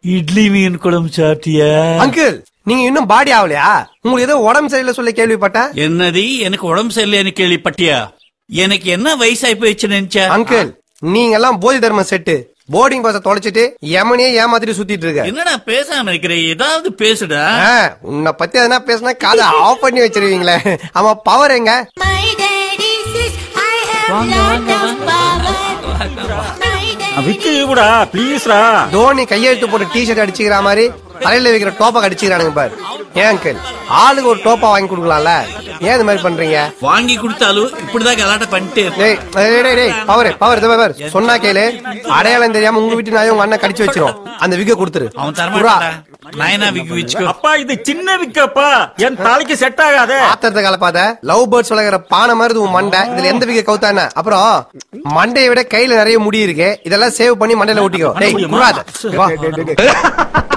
இட்லி மீன் குழம்பு சாப்பிட்டியா அங்கிள் நீங்க இன்னும் பாடி ஆகலையா உங்களுக்கு ஏதோ உடம்பு சரியில்லை சொல்லி கேள்விப்பட்டேன் என்னது எனக்கு உடம்பு சரியில்லைன்னு கேள்விப்பட்டியா எனக்கு என்ன வயசாகி போயிடுச்சு நினைச்சா அங்கிள் நீங்க எல்லாம் போதி தர்ம செட்டு போர்டிங் பாஸ தொலைச்சிட்டு யமனையே ஏமாத்திட்டு சுத்திட்டு இருக்க என்னடா பேசாம இருக்கிற ஏதாவது பேசுடா ஆ, உன்னை பத்தி எதனா பேசினா காதை ஆஃப் பண்ணி வச்சிருவீங்களே ஆமா பவர் எங்க My daddy says I have lot of power. My daddy Vicky விடா ப்ளீஸ்ரா தோனி கையெழுத்து போட்டு டி ஷர்ட் அடிச்சுக்கிற மாதிரி தலையில வைக்கிற டோப்பா அடிச்சுக்கிறானுங்க பாரு ஏன் அங்கிள் ஆளுக்கு ஒரு டோப்பா வாங்கி கொடுக்கலாம்ல ஏன் இந்த மாதிரி பண்றீங்க வாங்கி கொடுத்தாலும் இப்படிதான் கலாட்ட பண்ணிட்டு இருப்பேன். டேய் டேய், டேய் டேய் பவர் பவர் இதோ பாரு சொன்னா கேளு அடையாளம் தெரியாம உங்க வீட்டு நாயும் உங்க அண்ணன் கடிச்சு வச்சிரும் அந்த விக்க கொடுத்துரு அவன் புறா. தரமாட்டான் நயனா விக்கு வச்சுக்கோ அப்பா இது சின்ன விக்கப்பா என் தலைக்கு செட் ஆகாதே ஆத்திரத்தை கலப்பாத லவ் பேர்ட்ஸ் வளர்க்குற பானை மாதிரி உன் மண்டை இதுல எந்த விக்க கவுத்தா என்ன அப்புறம் மண்டையை விட கையில நிறைய முடி இருக்கு இதெல்லாம் சேவ் பண்ணி மண்டையில ஒட்டிக்கோ டேய் குறாத வா